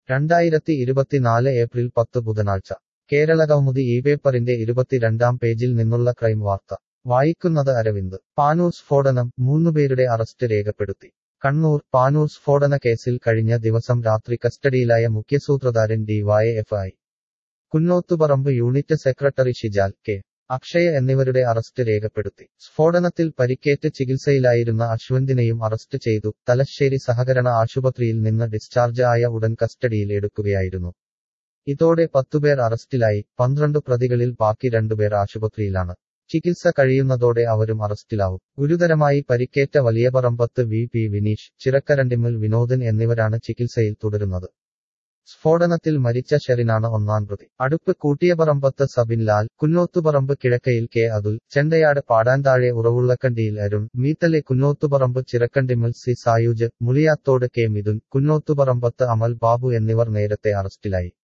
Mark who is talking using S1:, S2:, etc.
S1: രണ്ടായിരത്തി ഇരുപത്തിനാല് ഏപ്രിൽ പത്ത് ബുധനാഴ്ച കേരളകൗമുദി ഈ പേപ്പറിന്റെ ഇരുപത്തിരണ്ടാം പേജിൽ നിന്നുള്ള ക്രൈം വാർത്ത വായിക്കുന്നത് അരവിന്ദ് പാനൂർ സ്ഫോടനം മൂന്നുപേരുടെ അറസ്റ്റ് രേഖപ്പെടുത്തി കണ്ണൂർ പാനൂർ സ്ഫോടന കേസിൽ കഴിഞ്ഞ ദിവസം രാത്രി കസ്റ്റഡിയിലായ മുഖ്യസൂത്രധാരൻ DYFI Kunnothuparamba unit secretary Shijal K Akshaya എന്നിവരുടെ അറസ്റ്റ് രേഖപ്പെടുത്തി സ്ഫോടനത്തിൽ പരിക്കേറ്റ് ചികിത്സയിലായിരുന്ന അശ്വന്തിനെയും അറസ്റ്റ് ചെയ്തു തലശ്ശേരി സഹകരണ ആശുപത്രിയിൽ നിന്ന് ഡിസ്ചാർജ് ആയ ഉടൻ കസ്റ്റഡിയിൽ എടുക്കുകയായിരുന്നു ഇതോടെ പത്തുപേർ അറസ്റ്റിലായി പന്ത്രണ്ട് പ്രതികളിൽ ബാക്കി രണ്ടുപേർ ആശുപത്രിയിലാണ് ചികിത്സ കഴിയുന്നതോടെ അവരും അറസ്റ്റിലാവും ഗുരുതരമായി പരിക്കേറ്റ വലിയപറമ്പത്ത് വി പി വിനീഷ് ചിറക്കരണ്ടിമ്മൽ വിനോദൻ എന്നിവരാണ് ചികിത്സയിൽ തുടരുന്നത് സ്ഫോടനത്തിൽ മരിച്ച ഷെറിനാണ് ഒന്നാം പ്രതി Aduppu Kootiyaparambath Sabin Lal Kunnothuparamba Kizhakkayil K Athul Chendayad Padanthazhe Uravullakandiyil Arun Meethale Kunnothuparamba Chirakkandimmal C Sayuj Muliyathode K Mithun Kunnothuparambath Amal Babu എന്നിവർ നേരത്തെ അറസ്റ്റിലായി